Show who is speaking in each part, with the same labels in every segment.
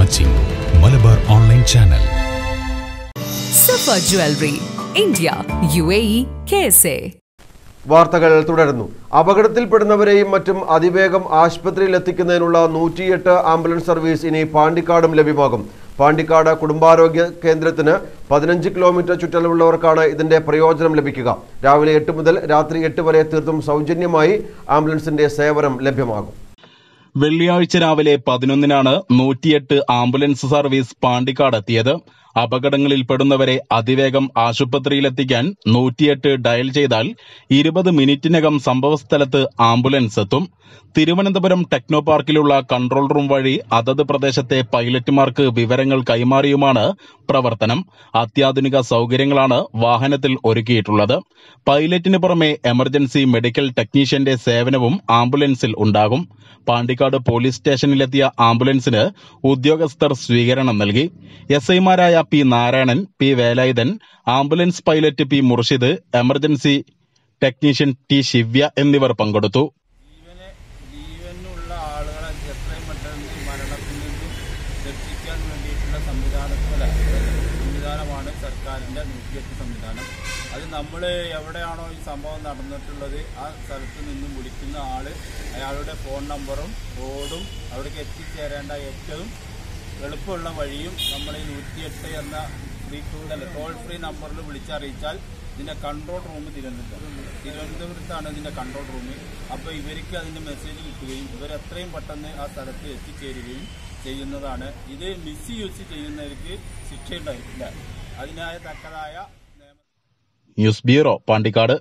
Speaker 1: watching Malabar online channel
Speaker 2: Safa jewellery India U A E K S A
Speaker 3: വാർത്തകൾ തുടരുന്നു അപകടത്തിൽപ്പെടുന്നവരെയും മറ്റും അതിവേഗം ആശുപത്രിയിൽ എത്തിക്കുന്നതിനുള്ള നൂറ്റിയെട്ട് ആംബുലൻസ് സർവീസ് ഇനി പാണ്ടിക്കാടും ലഭ്യമാകും പാണ്ടിക്കാട് കുടുംബാരോഗ്യ കേന്ദ്രത്തിന് പതിനഞ്ച് കിലോമീറ്റർ ചുറ്റളവുള്ളവർക്കാണ് ഇതിന്റെ പ്രയോജനം ലഭിക്കുക രാവിലെ എട്ട് മുതൽ രാത്രി എട്ട് വരെ തീർത്തും സൗജന്യമായി ആംബുലൻസിന്റെ സേവനം ലഭ്യമാകും
Speaker 4: വെള്ളിയാഴ്ച രാവിലെ പതിനൊന്നിനാണ് നൂറ്റിയെട്ട് ആംബുലൻസ് സർവീസ് പാണ്ടിക്കാട് എത്തിയത് അപകടങ്ങളിൽ പെടുന്നവരെ അതിവേഗം ആശുപത്രിയിലെത്തിക്കാൻ നൂറ്റിയെട്ട് ഡയൽ ചെയ്താൽ ഇരുപത് മിനിറ്റിനകം സംഭവസ്ഥലത്ത് ആംബുലൻസ് എത്തും തിരുവനന്തപുരം ടെക്നോ പാർക്കിലുള്ള കൺട്രോൾ റൂം വഴി അതത് പ്രദേശത്തെ പൈലറ്റുമാർക്ക് വിവരങ്ങൾ കൈമാറിയുമാണ് പ്രവർത്തനം അത്യാധുനിക സൗകര്യങ്ങളാണ് വാഹനത്തിൽ ഒരുക്കിയിട്ടുള്ളത് പൈലറ്റിന് പുറമെ എമർജൻസി മെഡിക്കൽ ടെക്നീഷ്യന്റെ സേവനവും ആംബുലൻസിൽ ഉണ്ടാകും പാണ്ടിക്കാട് പോലീസ് സ്റ്റേഷനിലെത്തിയ ആംബുലൻസിന് ഉദ്യോഗസ്ഥർ സ്വീകരണം നൽകി എസ് ഐമാരായ P Narayanan P Velayudhan ambulance pilot P Murshid emergency technician T Shivya എന്നിവർ പങ്കെടുത്തു
Speaker 5: ജീവനെ ജീവനുള്ള ആളുകളെ എത്രയും പെട്ടെന്ന് ഈ മരണത്തിൽ നിന്നും രക്ഷിക്കാൻ വേണ്ടിയിട്ടുള്ള സംവിധാനത്തില സംവിധാനമാണ് സർക്കാരിൻ്റെ നൂറ്റിയെട്ട് സംവിധാനം അത് നമ്മൾ എവിടെയാണോ ഈ സംഭവം നടന്നിട്ടുള്ളത് ആ സ്ഥലത്ത് നിന്നും വിളിക്കുന്ന ആൾ അയാളുടെ ഫോൺ നമ്പറും റോഡും അവിടേക്ക് എത്തിച്ചേരേണ്ട ഏറ്റവും എളുപ്പമുള്ള വഴിയും നമ്മൾ ഈ നൂറ്റിയെട്ട് എന്ന ഫ്രീ അല്ല ടോൾ ഫ്രീ നമ്പറിൽ വിളിച്ചറിയിച്ചാൽ ഇതിന്റെ കൺട്രോൾ റൂം തിരുവനന്തപുരം തിരുവനന്തപുരത്താണ് ഇതിന്റെ കൺട്രോൾ റൂം അപ്പോൾ ഇവർക്ക് അതിന്റെ മെസ്സേജ് കിട്ടുകയും ഇവർ എത്രയും പെട്ടെന്ന് ആ സ്ഥലത്ത് എത്തിച്ചേരുകയും ചെയ്യുന്നതാണ് ഇത് മിസ് യൂസ് ചെയ്യുന്നവർക്ക് ശിക്ഷയുണ്ടായിട്ടില്ല അതിനായ തക്കതായ നിയമ
Speaker 4: ന്യൂസ് ബ്യൂറോ പാണ്ടിക്കാട്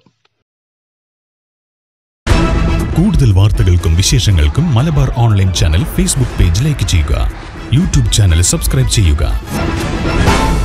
Speaker 1: കൂടുതൽ വാർത്തകൾക്കും വിശേഷങ്ങൾക്കും Malabar online channel Facebook page like ചെയ്യുക യൂട്യൂബ് ചാനൽ സബ്സ്ക്രൈബ് ചെയ്യുക